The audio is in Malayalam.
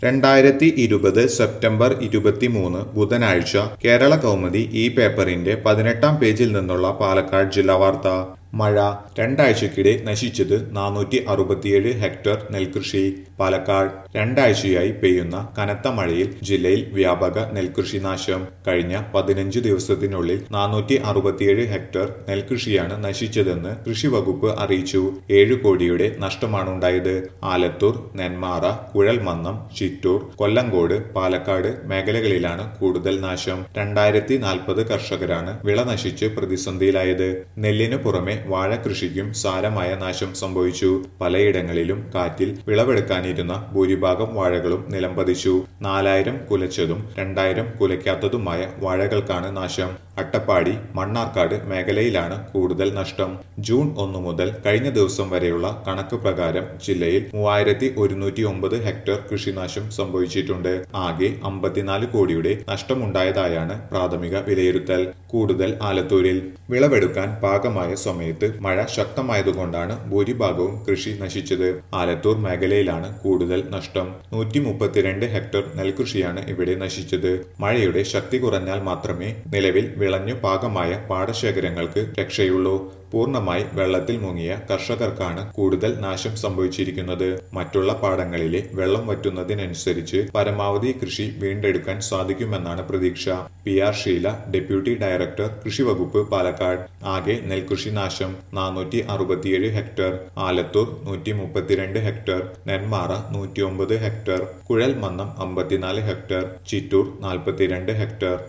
രണ്ടായിരത്തി ഇരുപത് സെപ്റ്റംബർ ഇരുപത്തിമൂന്ന് ബുധനാഴ്ച കേരള കൗമുദി ഈ പേപ്പറിന്റെ പതിനെട്ടാം പേജിൽ നിന്നുള്ള പാലക്കാട് ജില്ലാ വാർത്ത മഴ രണ്ടാഴ്ചക്കിടെ നശിച്ചത് നാനൂറ്റി അറുപത്തിയേഴ് ഹെക്ടർ നെൽകൃഷി പാലക്കാട് രണ്ടാഴ്ചയായി പെയ്യുന്ന കനത്ത മഴയിൽ ജില്ലയിൽ വ്യാപക നെൽകൃഷി നാശം കഴിഞ്ഞ പതിനഞ്ച് ദിവസത്തിനുള്ളിൽ നാനൂറ്റി അറുപത്തിയേഴ് ഹെക്ടർ നെൽകൃഷിയാണ് നശിച്ചതെന്ന് കൃഷി വകുപ്പ് അറിയിച്ചു ഏഴു കോടിയുടെ നഷ്ടമാണുണ്ടായത് ആലത്തൂർ നെന്മാറ കുഴൽമന്നം ചിറ്റൂർ കൊല്ലങ്കോട് പാലക്കാട് മേഖലകളിലാണ് കൂടുതൽ നാശം രണ്ടായിരത്തി നാൽപ്പത് കർഷകരാണ് വിള നശിച്ച് പ്രതിസന്ധിയിലായത് നെല്ലിനു പുറമെ വാഴ കൃഷിക്കും സാരമായ നാശം സംഭവിച്ചു പലയിടങ്ങളിലും കാറ്റിൽ വിളവെടുക്കാനിരുന്ന ഭൂരിഭാഗം വാഴകളും നിലംപതിച്ചു നാലായിരം കുലച്ചതും രണ്ടായിരം കുലയ്ക്കാത്തതുമായ വാഴകൾക്കാണ് നാശം അട്ടപ്പാടി മണ്ണാർക്കാട് മേഖലയിലാണ് കൂടുതൽ നഷ്ടം ജൂൺ ഒന്ന് മുതൽ കഴിഞ്ഞ ദിവസം വരെയുള്ള കണക്ക് പ്രകാരം ജില്ലയിൽ മൂവായിരത്തി ഒരുന്നൂറ്റി ഒമ്പത് ഹെക്ടർ കൃഷിനാശം സംഭവിച്ചിട്ടുണ്ട് ആകെ അമ്പത്തിനാല് കോടിയുടെ നഷ്ടമുണ്ടായതായാണ് പ്രാഥമിക വിലയിരുത്തൽ കൂടുതൽ ആലത്തൂരിൽ വിളവെടുക്കാൻ പാകമായ സമയത്ത് മഴ ശക്തമായതുകൊണ്ടാണ് ഭൂരിഭാഗവും കൃഷി നശിച്ചത് ആലത്തൂർ മേഖലയിലാണ് കൂടുതൽ നഷ്ടം നൂറ്റി മുപ്പത്തിരണ്ട് ഹെക്ടർ നെൽകൃഷിയാണ് ഇവിടെ നശിച്ചത് മഴയുടെ ശക്തി കുറഞ്ഞാൽ മാത്രമേ നിലവിൽ വിളഞ്ഞു പാകമായ പാടശേഖരങ്ങൾക്ക് രക്ഷയുള്ളൂ പൂർണ്ണമായി വെള്ളത്തിൽ മുങ്ങിയ കർഷകർക്കാണ് കൂടുതൽ നാശം സംഭവിച്ചിരിക്കുന്നത് മറ്റുള്ള പാടങ്ങളിലെ വെള്ളം വറ്റുന്നതിനനുസരിച്ച് പരമാവധി കൃഷി വീണ്ടെടുക്കാൻ സാധിക്കുമെന്നാണ് പ്രതീക്ഷ P R Sheela deputy director കൃഷി വകുപ്പ് പാലക്കാട് ആകെ നെൽകൃഷി നാശം നാനൂറ്റി അറുപത്തിയേഴ് ഹെക്ടർ ആലത്തൂർ നൂറ്റി മുപ്പത്തിരണ്ട് ഹെക്ടർ നെന്മാറ നൂറ്റി ഒമ്പത് ഹെക്ടർ കുഴൽമന്നം അമ്പത്തിനാല് ഹെക്ടർ ചിറ്റൂർ നാൽപ്പത്തിരണ്ട് ഹെക്ടർ